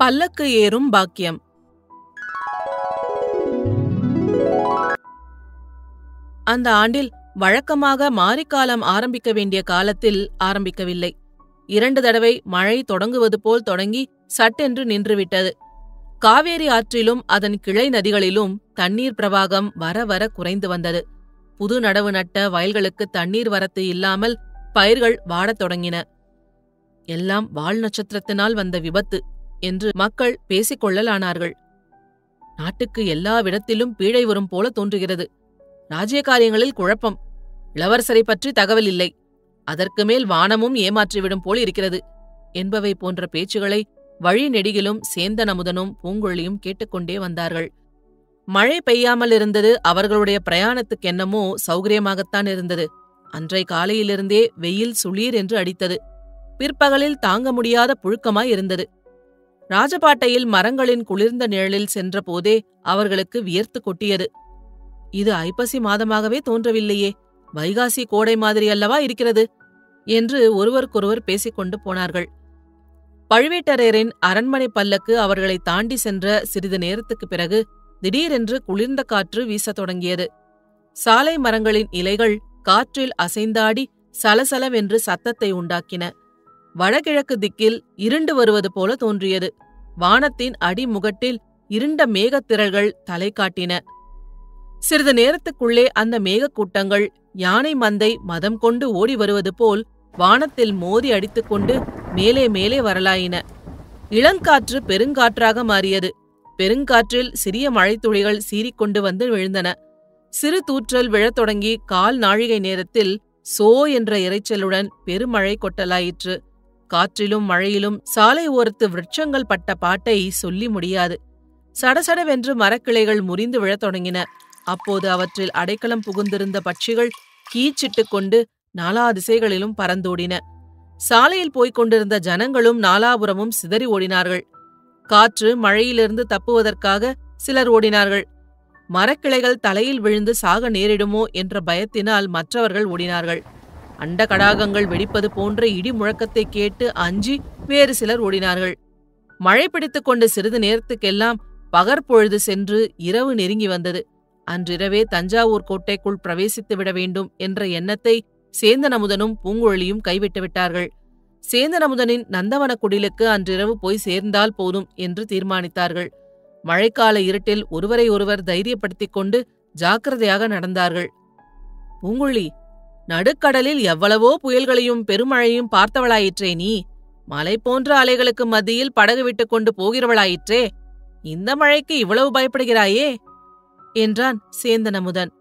பல்லக்கு ஏறும் பாக்கியம் அந்த ஆண்டில் வழக்கமாக மாரிக்காலம் ஆரம்பிக்க வேண்டிய காலத்தில் ஆரம்பிக்கவில்லை இரண்டு தடவை மழை தொடங்குவது போல் தொடங்கி சட்டென்று நின்றுவிட்டது காவேரி ஆற்றிலும் அதன் கிளை நதிகளிலும் தண்ணீர் பிரவாகம் வர வர குறைந்து வந்தது புது நடவு நட்ட வயல்களுக்கு தண்ணீர் வரத்து இல்லாமல் பயிர்கள் வாடத் தொடங்கின எல்லாம் வால் நட்சத்திரத்தினால் வந்த விபத்து என்று மக்கள் பேசிக் கொள்ளலானார்கள் நாட்டுக்கு எல்லாவிடத்திலும் பீழை வரும் போல தோன்றுகிறது ராஜ்ய காரியங்களில் குழப்பம் இளவரசரை பற்றி தகவல் இல்லை அதற்கு மேல் வானமும் ஏமாற்றிவிடும் போல் இருக்கிறது என்பவை போன்ற பேச்சுகளை வழி நெடுகிலும் சேந்தனமுதனும் பூங்கொழியும் கேட்டுக்கொண்டே வந்தார்கள் மழை பெய்யாமல் இருந்தது அவர்களுடைய பிரயாணத்துக்கென்னமோ சௌகரியமாகத்தான் இருந்தது அன்றை காலையிலிருந்தே வெயில் சுளீர் என்று அடித்தது பிற்பகலில் தாங்க முடியாத புழுக்கமாய் இருந்தது ராஜபாட்டையில் மரங்களின் குளிர்ந்த நிழலில் சென்றபோதே அவர்களுக்கு வியர்த்து கொட்டியது இது ஐப்பசி மாதமாகவே தோன்றவில்லையே வைகாசி கோடை மாதிரி அல்லவா இருக்கிறது என்று ஒருவருக்கொருவர் பேசிக்கொண்டு போனார்கள் பழுவேட்டரையரின் அரண்மனை பல்லக்கு அவர்களை தாண்டி சென்ற சிறிது நேரத்துக்குப் பிறகு திடீரென்று குளிர்ந்த காற்று வீசத் தொடங்கியது சாலை மரங்களின் இலைகள் காற்றில் அசைந்தாடி சலசலவென்று சத்தத்தை உண்டாக்கின வடகிழக்கு திக்கில் இருண்டு வருவது போல தோன்றியது வானத்தின் அடிமுகட்டில் இருண்ட மேகத்திரள்கள் தலை காட்டின சிறிது நேரத்துக்குள்ளே அந்த மேகக்கூட்டங்கள் யானை மந்தை மதம் கொண்டு ஓடி வருவது போல் வானத்தில் மோதி அடித்துக்கொண்டு மேலே மேலே வரலாயின இளங்காற்று பெருங்காற்றாக மாறியது பெருங்காற்றில் சிறிய மழைத்துளிகள் சீறிக்கொண்டு வந்து விழுந்தன சிறு தூற்றல் விழத் தொடங்கி கால் நாழிகை நேரத்தில் சோ என்ற இரைச்சலுடன் பெருமழை கொட்டலாயிற்று காற்றிலும் மழையிலும் சாலை ஓரத்து விருட்சங்கள் பட்ட பாட்டை சொல்லி முடியாது சடசடவென்று மரக்கிளைகள் முறிந்து விழத் தொடங்கின அப்போது அவற்றில் அடைக்கலம் புகுந்திருந்த பட்சிகள் கீச்சிட்டுக் கொண்டு நாலா திசைகளிலும் பறந்தோடின சாலையில் போய்க் கொண்டிருந்த ஜனங்களும் நாலாபுரமும் சிதறி ஓடினார்கள் காற்று மழையிலிருந்து தப்புவதற்காக சிலர் ஓடினார்கள் மரக்கிளைகள் தலையில் விழுந்து சாக நேரிடுமோ என்ற பயத்தினால் மற்றவர்கள் ஓடினார்கள் அண்ட கடாகங்கள் வெடிப்பது போன்ற இடி முழக்கத்தை கேட்டு அஞ்சி வேறு சிலர் ஓடினார்கள் மழை பிடித்துக் கொண்டு சிறிது நேரத்துக்கெல்லாம் பகற்பொழுது சென்று இரவு நெருங்கி வந்தது அன்றிரவே தஞ்சாவூர் கோட்டைக்குள் பிரவேசித்து விட வேண்டும் என்ற எண்ணத்தை சேந்தனமுதனும் பூங்குழலியும் கைவிட்டு விட்டார்கள் சேந்தனமுதனின் நந்தவன குடிலுக்கு அன்றிரவு போய் சேர்ந்தால் போதும் என்று தீர்மானித்தார்கள் மழைக்கால இருட்டில் ஒருவரை ஒருவர் தைரியப்படுத்திக் கொண்டு ஜாக்கிரதையாக நடந்தார்கள் பூங்குழலி நடுக்கடலில் எவ்வளவோ புயல்களையும் பெருமழையும் பார்த்தவளாயிற்றே நீ மலை போன்ற அலைகளுக்கு மத்தியில் படகு விட்டுக் கொண்டு போகிறவளாயிற்றே இந்த மழைக்கு இவ்வளவு பயப்படுகிறாயே என்றான் சேந்தனமுதன்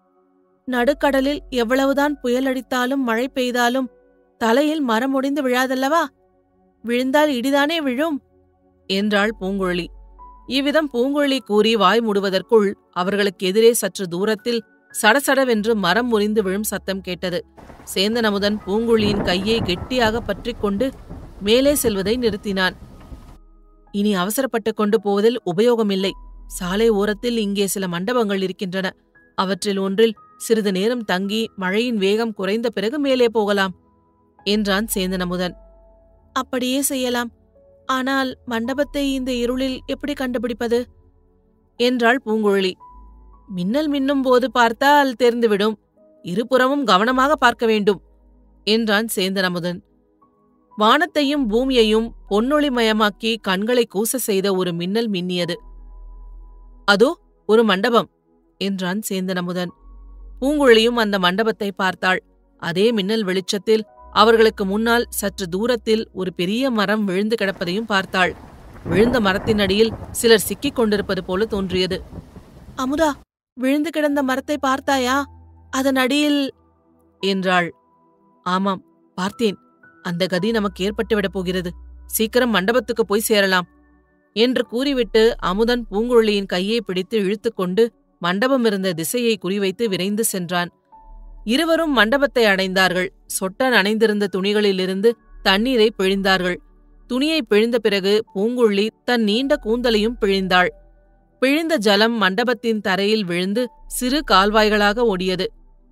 நடுக்கடலில் எவ்வளவுதான் புயல் அடித்தாலும் மழை பெய்தாலும் தலையில் மரம் ஒடிந்து விழாதல்லவா விழுந்தால் இடிதானே விழும் என்றாள் பூங்குழலி இவ்விதம் பூங்குழலி கூறி வாய் மூடுவதற்குள் அவர்களுக்கு எதிரே சற்று தூரத்தில் சடசடவென்று மரம் முறிந்து விழும் சத்தம் கேட்டது சேந்தனமுதன் பூங்குழியின் கையை கெட்டியாக பற்றிக் கொண்டு மேலே செல்வதை நிறுத்தினான் இனி அவசரப்பட்டுக் கொண்டு போவதில் உபயோகமில்லை சாலை ஓரத்தில் இங்கே சில மண்டபங்கள் இருக்கின்றன அவற்றில் ஒன்றில் சிறிது நேரம் தங்கி மழையின் வேகம் குறைந்த பிறகு மேலே போகலாம் என்றான் சேந்தனமுதன் அப்படியே செய்யலாம் ஆனால் மண்டபத்தை இந்த இருளில் எப்படி கண்டுபிடிப்பது என்றாள் பூங்குழலி மின்னல் மின்னும் போது பார்த்தால் தெரிந்துவிடும் இருபுறமும் கவனமாக பார்க்க வேண்டும் என்றான் சேந்தனமுதன் வானத்தையும் பூமியையும் பொன்னொளிமயமாக்கி கண்களை கூச செய்த ஒரு மின்னல் மின்னியது அதோ ஒரு மண்டபம் என்றான் சேந்தனமுதன் பூங்குழலியும் அந்த மண்டபத்தை பார்த்தாள் அதே மின்னல் வெளிச்சத்தில் அவர்களுக்கு முன்னால் சற்று தூரத்தில் ஒரு பெரிய மரம் விழுந்து கிடப்பதையும் பார்த்தாள் விழுந்த மரத்தின் அடியில் சிலர் சிக்கிக் கொண்டிருப்பது போல தோன்றியது அமுதா விழுந்து கிடந்த மரத்தை பார்த்தாயா அதன் அடியில் என்றாள் ஆமாம் பார்த்தேன் அந்த கதி நமக்கு ஏற்பட்டுவிடப் போகிறது சீக்கிரம் மண்டபத்துக்கு போய் சேரலாம் என்று கூறிவிட்டு அமுதன் பூங்குழலியின் கையை பிடித்து இழுத்துக்கொண்டு மண்டபம் இருந்த திசையை குறிவைத்து விரைந்து சென்றான் இருவரும் மண்டபத்தை அடைந்தார்கள் சொட்ட நனைந்திருந்த துணிகளிலிருந்து தண்ணீரை பிழிந்தார்கள் துணியை பிழிந்த பிறகு பூங்குழலி தன் நீண்ட கூந்தலையும் பிழிந்தாள் பிழிந்த ஜலம் மண்டபத்தின் தரையில் விழுந்து சிறு கால்வாய்களாக ஓடியது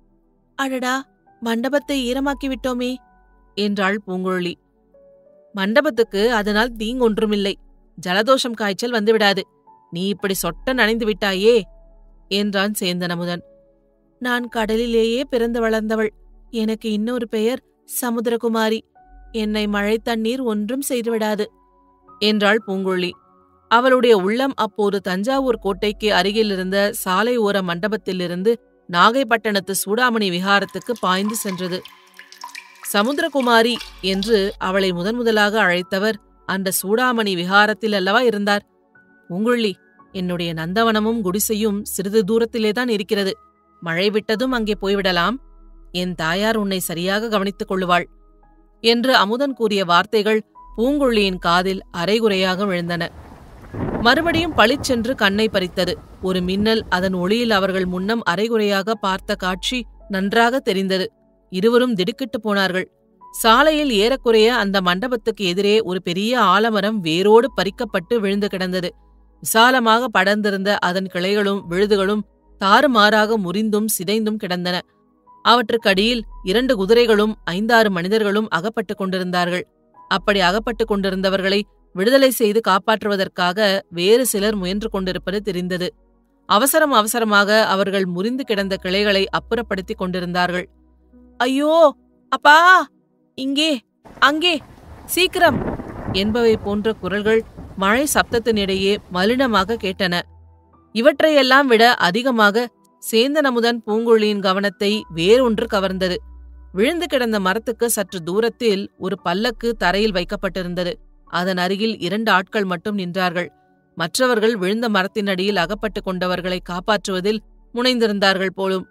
அடடா மண்டபத்தை ஈரமாக்கி விட்டோமே என்றாள் பூங்குழலி மண்டபத்துக்கு அதனால் தீங்கொன்றுமில்லை ஜலதோஷம் காய்ச்சல் வந்துவிடாது நீ இப்படி சொட்ட நனைந்து விட்டாயே என்றான் சேந்தன் அமுதன் நான் கடலிலேயே பிறந்து வளர்ந்தவள் எனக்கு இன்னொரு பெயர் சமுத்திரகுமாரி என்னை மழை தண்ணீர் ஒன்றும் செய்துவிடாது என்றாள் பூங்குழலி அவளுடைய உள்ளம் அப்போது தஞ்சாவூர் கோட்டைக்கு அருகிலிருந்த சாலை ஓர மண்டபத்திலிருந்து நாகைப்பட்டணத்து சூடாமணி விஹாரத்துக்கு பாய்ந்து சென்றது சமுத்திரகுமாரி என்று அவளை முதன் முதலாக அழைத்தவர் அந்த சூடாமணி விஹாரத்தில் அல்லவா இருந்தார் பூங்குழலி என்னுடைய நந்தவனமும் குடிசையும் சிறிது தூரத்திலேதான் இருக்கிறது மழை விட்டதும் அங்கே போய்விடலாம் என் தாயார் உன்னை சரியாக கவனித்துக் கொள்ளுவாள் என்று அமுதன் கூறிய வார்த்தைகள் பூங்குழலியின் காதில் அரைகுறையாக விழுந்தன மறுபடியும் பளிச்சென்று கண்ணை பறித்தது ஒரு மின்னல் அதன் ஒளியில் அவர்கள் முன்னம் அரைகுறையாக பார்த்த காட்சி நன்றாக தெரிந்தது இருவரும் திடுக்கிட்டு போனார்கள் சாலையில் ஏறக்குறைய அந்த மண்டபத்துக்கு எதிரே ஒரு பெரிய ஆலமரம் வேரோடு பறிக்கப்பட்டு விழுந்து கிடந்தது விசாலமாக படர்ந்திருந்த அதன் கிளைகளும் விழுதுகளும் தாறுமாறாக முறிந்தும் சிதைந்தும் கிடந்தன அவற்றுக்கடியில் இரண்டு குதிரைகளும் ஐந்தாறு மனிதர்களும் அகப்பட்டுக் கொண்டிருந்தார்கள் அப்படி அகப்பட்டுக் கொண்டிருந்தவர்களை விடுதலை செய்து காப்பாற்றுவதற்காக வேறு சிலர் முயன்று கொண்டிருப்பது தெரிந்தது அவசரம் அவசரமாக அவர்கள் முறிந்து கிடந்த கிளைகளை அப்புறப்படுத்திக் கொண்டிருந்தார்கள் ஐயோ அப்பா இங்கே அங்கே சீக்கிரம் என்பவை போன்ற குரல்கள் மழை சப்தத்தினிடையே மலினமாக கேட்டன இவற்றையெல்லாம் விட அதிகமாக சேந்தனமுதன் பூங்குழியின் கவனத்தை வேறொன்று கவர்ந்தது விழுந்து கிடந்த மரத்துக்கு சற்று தூரத்தில் ஒரு பல்லக்கு தரையில் வைக்கப்பட்டிருந்தது அதன் அருகில் இரண்டு ஆட்கள் மட்டும் நின்றார்கள் மற்றவர்கள் விழுந்த மரத்தின் அடியில் அகப்பட்டுக் கொண்டவர்களை காப்பாற்றுவதில் முனைந்திருந்தார்கள் போலும்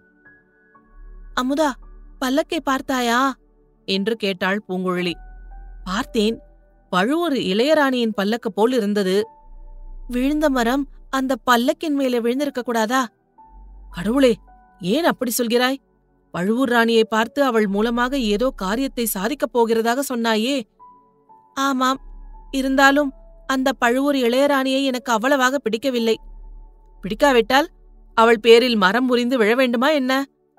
அமுதா பல்லக்கை பார்த்தாயா என்று கேட்டாள் பூங்குழலி பார்த்தேன் பழுவூர் இளையராணியின் பல்லக்கு போல் இருந்தது விழுந்த மரம் அந்த பல்லக்கின் மேலே விழுந்திருக்க கூடாதா கடவுளே ஏன் அப்படி சொல்கிறாய் பழுவூர் ராணியை பார்த்து அவள் மூலமாக ஏதோ காரியத்தை சாதிக்கப் போகிறதாக சொன்னாயே ஆமாம் இருந்தாலும் அந்த பழுவூர் இளையராணியை எனக்கு அவ்வளவாக பிடிக்கவில்லை பிடிக்காவிட்டால் அவள் பேரில் மரம் முறிந்து விழ வேண்டுமா என்ன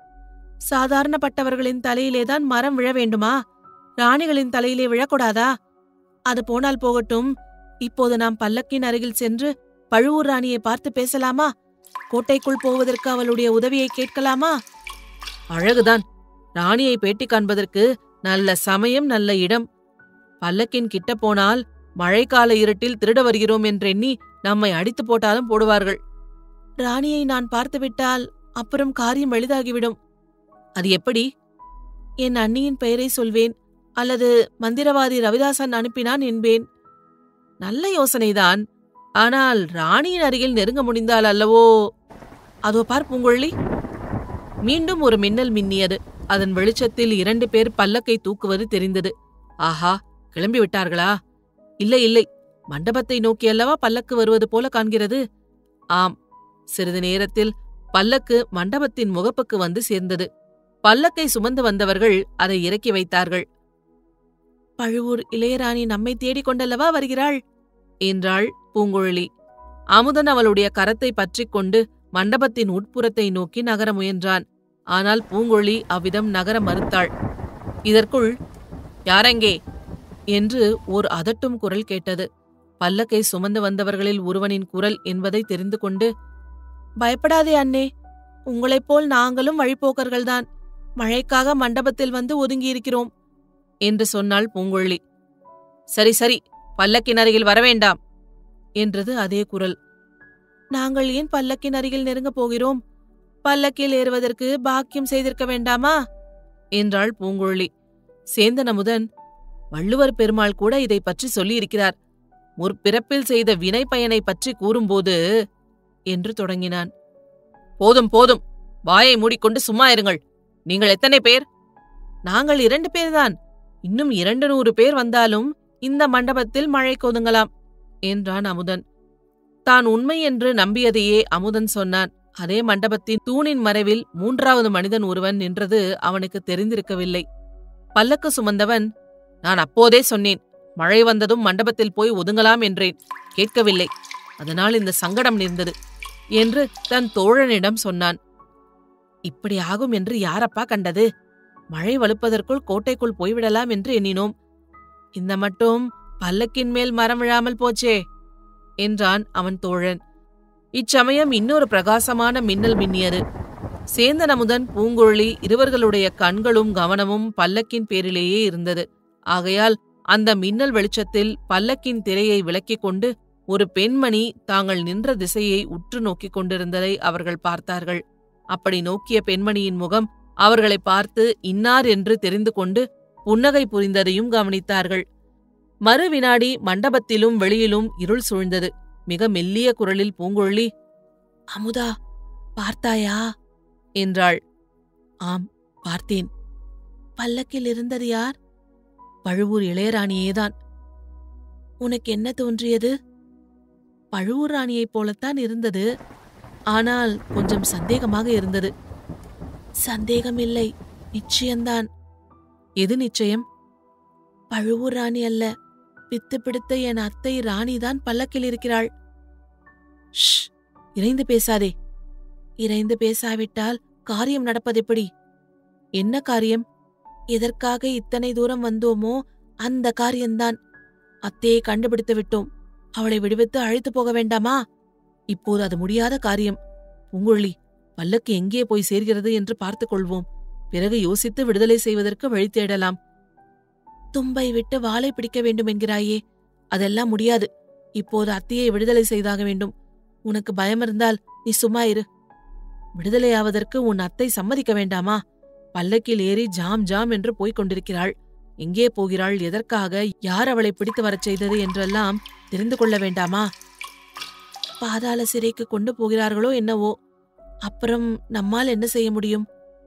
சாதாரணப்பட்டவர்களின் தலையிலேதான் மரம் விழ வேண்டுமா ராணிகளின் தலையிலே விழக்கூடாதா அது போனால் போகட்டும் இப்போது நாம் பல்லக்கின் அருகில் சென்று பழுவூர் ராணியை பார்த்து பேசலாமா கோட்டைக்குள் போவதற்கு அவளுடைய உதவியை கேட்கலாமா அழகுதான் ராணியை பேட்டி காண்பதற்கு நல்ல சமயம் நல்ல இடம் பல்லக்கின் கிட்ட போனால் மழைக்கால இருட்டில் திருட வருகிறோம் என்றெண்ணி நம்மை அடித்து போட்டாலும் போடுவார்கள் ராணியை நான் பார்த்துவிட்டால் அப்புறம் காரியம் எளிதாகிவிடும் அது எப்படி என் அண்ணியின் பெயரை சொல்வேன் அல்லது மந்திரவாதி ரவிதாசன் அனுப்பினான் என்பேன் நல்ல யோசனைதான் ஆனால் ராணியின் அருகில் நெருங்க முடிந்தால் அல்லவோ அதோ பார் பூங்குழலி மீண்டும் ஒரு மின்னல் மின்னியது அதன் வெளிச்சத்தில் இரண்டு பேர் பல்லக்கை தூக்குவது தெரிந்தது ஆஹா கிளம்பி விட்டார்களா இல்லை இல்லை மண்டபத்தை நோக்கி அல்லவா பல்லக்கு வருவது போல காண்கிறது ஆம் சிறிது நேரத்தில் பல்லக்கு மண்டபத்தின் முகப்புக்கு வந்து சேர்ந்தது பல்லக்கை சுமந்து வந்தவர்கள் அதை இறக்கி வைத்தார்கள் பழுவூர் இளையராணி நம்மை தேடிக் கொண்டல்லவா வருகிறாள் என்றாள் பூங்குழலி அமுதன் அவளுடைய கரத்தை பற்றிக் கொண்டு மண்டபத்தின் உட்புறத்தை நோக்கி நகர முயன்றான் ஆனால் பூங்குழலி அவ்விதம் நகர மறுத்தாள் இதற்குள் யாரெங்கே என்று ஓர் அதட்டும் குரல் கேட்டது பல்லக்கை சுமந்து வந்தவர்களில் ஒருவனின் குரல் என்பதை தெரிந்து கொண்டு பயப்படாதே அண்ணே உங்களைப் போல் நாங்களும் வழிப்போக்கர்கள்தான் மழைக்காக மண்டபத்தில் வந்து ஒதுங்கியிருக்கிறோம் என்று சொன்னாள் பூங்குழலி சரி சரி பல்லக்கின் அருகில் வரவேண்டாம் என்றது அதே குரல் நாங்கள் ஏன் பல்லக்கின் அருகில் நெருங்கப் போகிறோம் பல்லக்கில் ஏறுவதற்கு பாக்கியம் செய்திருக்க வேண்டாமா என்றாள் பூங்குழலி சேந்தன் அமுதன் வள்ளுவர் பெருமாள் கூட இதை பற்றி சொல்லியிருக்கிறார் முற்பிறப்பில் செய்த வினை பயனை பற்றி கூறும்போது என்று தொடங்கினான் போதும் போதும் வாயை மூடிக்கொண்டு சும்மா இருங்கள் நீங்கள் எத்தனை பேர் நாங்கள் இரண்டு பேர்தான் இன்னும் இரண்டு நூறு பேர் வந்தாலும் இந்த மண்டபத்தில் மழை கொதுங்கலாம் என்றான் அமுதன் தான் உண்மை என்று நம்பியதையே அமுதன் சொன்னான் அதே மண்டபத்தின் தூணின் மறைவில் மூன்றாவது மனிதன் ஒருவன் நின்றது அவனுக்கு தெரிந்திருக்கவில்லை பல்லக்கு சுமந்தவன் நான் அப்போதே சொன்னேன் மழை வந்ததும் மண்டபத்தில் போய் ஒதுங்கலாம் என்றேன் கேட்கவில்லை அதனால் இந்த சங்கடம் நேர்ந்தது என்று தன் தோழனிடம் சொன்னான் இப்படி ஆகும் என்று யாரப்பா கண்டது மழை வலுப்பதற்குள் கோட்டைக்குள் போய்விடலாம் என்று எண்ணினோம் இந்த மட்டும் பல்லக்கின் மேல் மரம் விழாமல் போச்சே என்றான் அவன் தோழன் இச்சமயம் இன்னொரு பிரகாசமான மின்னல் மின்னியது சேந்தன் அமுதன் பூங்குழலி இருவர்களுடைய கண்களும் கவனமும் பல்லக்கின் பேரிலேயே இருந்தது ஆகையால் அந்த மின்னல் வெளிச்சத்தில் பல்லக்கின் திரையை விலக்கிக் கொண்டு ஒரு பெண்மணி தாங்கள் நின்ற திசையை உற்று நோக்கிக் கொண்டிருந்ததை அவர்கள் பார்த்தார்கள் அப்படி நோக்கிய பெண்மணியின் முகம் அவர்களை பார்த்து இன்னார் என்று தெரிந்து கொண்டு புன்னகை புரிந்ததையும் கவனித்தார்கள் மறு வினாடி மண்டபத்திலும் வெளியிலும் இருள் சூழ்ந்தது மிக மெல்லிய குரலில் பூங்குழலி அமுதா பார்த்தாயா என்றாள் ஆம் பார்த்தேன் பல்லக்கில் இருந்தது யார் பழுவூர் இளையராணியேதான் உனக்கு என்ன தோன்றியது பழுவூர் ராணியைப் போலத்தான் இருந்தது ஆனால் கொஞ்சம் சந்தேகமாக இருந்தது சந்தேகமில்லை நிச்சயம்தான் எது நிச்சயம் பழுவூர் ராணி அல்ல பித்து பிடித்த என் அத்தை ராணிதான் பல்லக்கில் இருக்கிறாள் ஷ் இறைந்து பேசாதே இறைந்து பேசாவிட்டால் காரியம் நடப்பதெப்படி என்ன காரியம் எதற்காக இத்தனை தூரம் வந்தோமோ அந்த காரியம்தான் அத்தையை கண்டுபிடித்து விட்டோம் அவளை விடுவித்து அழைத்து போக வேண்டாமா இப்போது அது முடியாத காரியம் பூங்குழலி பல்லக்கு எங்கே போய் சேர்கிறது என்று பார்த்துக் கொள்வோம் பிறகு யோசித்து விடுதலை செய்வதற்கு வழி தேடலாம் தும்பை விட்டு வாளை பிடிக்க வேண்டும் என்கிறாயே அதெல்லாம் முடியாது இப்போது அத்தையை விடுதலை செய்தாக வேண்டும் உனக்கு பயம் இருந்தால் நீ சும்மா இரு விடுதலையாவதற்கு உன் அத்தை சம்மதிக்க வேண்டாமா பல்லக்கில் ஏறி ஜாம் ஜாம் என்று போய்க் கொண்டிருக்கிறாள் எங்கே போகிறாள் எதற்காக யார் அவளை பிடித்து வரச் செய்தது என்றெல்லாம் தெரிந்து கொள்ள வேண்டாமா பாதாள சிறைக்கு கொண்டு போகிறார்களோ என்னவோ அப்புறம் நம்மால் என்ன செய்ய முடியும்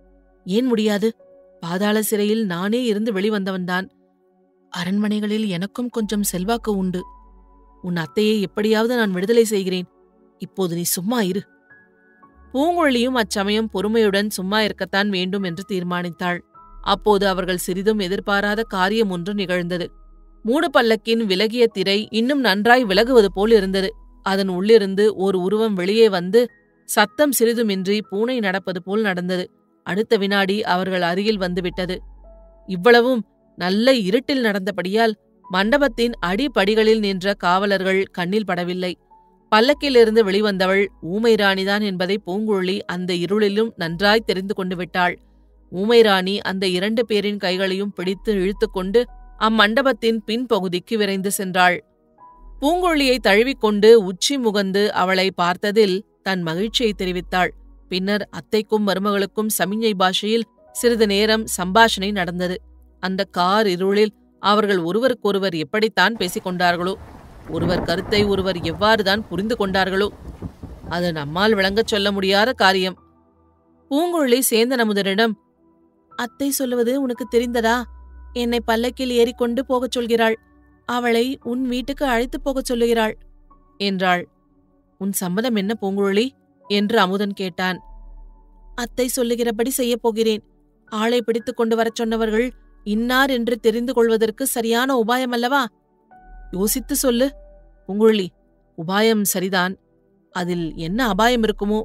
ஏன் முடியாது பாதாள சிறையில் நானே இருந்து வெளிவந்தவன்தான் அரண்மனைகளில் எனக்கும் கொஞ்சம் செல்வாக்கு உண்டு உன் அத்தையை எப்படியாவது நான் விடுதலை செய்கிறேன் இப்போது நீ சும்மா இரு பூங்குழலியும் அச்சமயம் பொறுமையுடன் சும்மா இருக்கத்தான் வேண்டும் என்று தீர்மானித்தாள் அப்போது அவர்கள் சிறிதும் எதிர்பாராத காரியம் ஒன்று நிகழ்ந்தது மூடு பல்லக்கின் விலகிய திரை இன்னும் நன்றாய் விலகுவது போல் இருந்தது அதன் உள்ளிருந்து ஓர் உருவம் வெளியே வந்து சத்தம் சிறிதுமின்றி பூனை நடப்பது போல் நடந்தது அடுத்த வினாடி அவர்கள் அருகில் வந்துவிட்டது இவ்வளவும் நல்ல இருட்டில் நடந்தபடியால் மண்டபத்தின் அடிப்படிகளில் நின்ற காவலர்கள் கண்ணில் படவில்லை பல்லக்கிலிருந்து வெளிவந்தவள் ஊமை ராணிதான் என்பதை பூங்குழலி அந்த இருளிலும் நன்றாய் தெரிந்து கொண்டு விட்டாள் ஊமை ராணி அந்த இரண்டு பேரின் கைகளையும் பிடித்து இழுத்துக்கொண்டு அம்மண்டபத்தின் பின்பகுதிக்கு விரைந்து சென்றாள் பூங்குழலியை தழுவிக்கொண்டு உச்சி முகந்து அவளை பார்த்ததில் தன் மகிழ்ச்சியை தெரிவித்தாள் பின்னர் அத்தைக்கும் மருமகளுக்கும் சமிஞ்ஞை பாஷையில் சிறிது நேரம் சம்பாஷணை நடந்தது அந்த கார் இருளில் அவர்கள் ஒருவருக்கொருவர் எப்படித்தான் பேசிக் கொண்டார்களோ ஒருவர் கருத்தை ஒருவர் எவ்வாறுதான் புரிந்து கொண்டார்களோ அது நம்மால் விளங்கச் சொல்ல முடியாத காரியம் பூங்குழலி சேந்தன் அமுதனிடம் அத்தை சொல்லுவது உனக்கு தெரிந்ததா என்னை பல்லக்கில் ஏறிக்கொண்டு போகச் சொல்கிறாள் அவளை உன் வீட்டுக்கு அழைத்துப் போகச் சொல்லுகிறாள் என்றாள் உன் சம்மதம் என்ன பூங்குழலி என்று அமுதன் கேட்டான் அத்தை சொல்லுகிறபடி செய்யப் போகிறேன் ஆளை பிடித்துக் கொண்டு வரச் சொன்னவர்கள் இன்னார் என்று தெரிந்து கொள்வதற்கு சரியான உபாயம் அல்லவா யோசித்து சொல்லு பூங்குழலி உபாயம் சரிதான் அதில் என்ன அபாயம் இருக்குமோ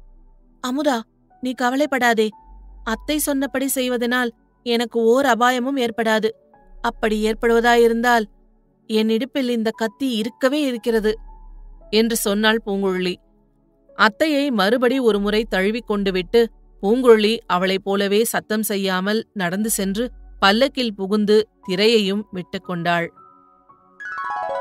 அமுதா நீ கவலைப்படாதே அத்தை சொன்னபடி செய்வதனால் எனக்கு ஓர் அபாயமும் ஏற்படாது அப்படி ஏற்படுவதாயிருந்தால் என் இடுப்பில் இந்த கத்தி இருக்கவே இருக்கிறது என்று சொன்னாள் பூங்குழலி அத்தையை மறுபடி ஒருமுறை தழுவிக் கொண்டு விட்டு பூங்குழலி அவளைப் போலவே சத்தம் செய்யாமல் நடந்து சென்று பல்லக்கில் புகுந்து திரையையும் விட்டுக் கொண்டாள்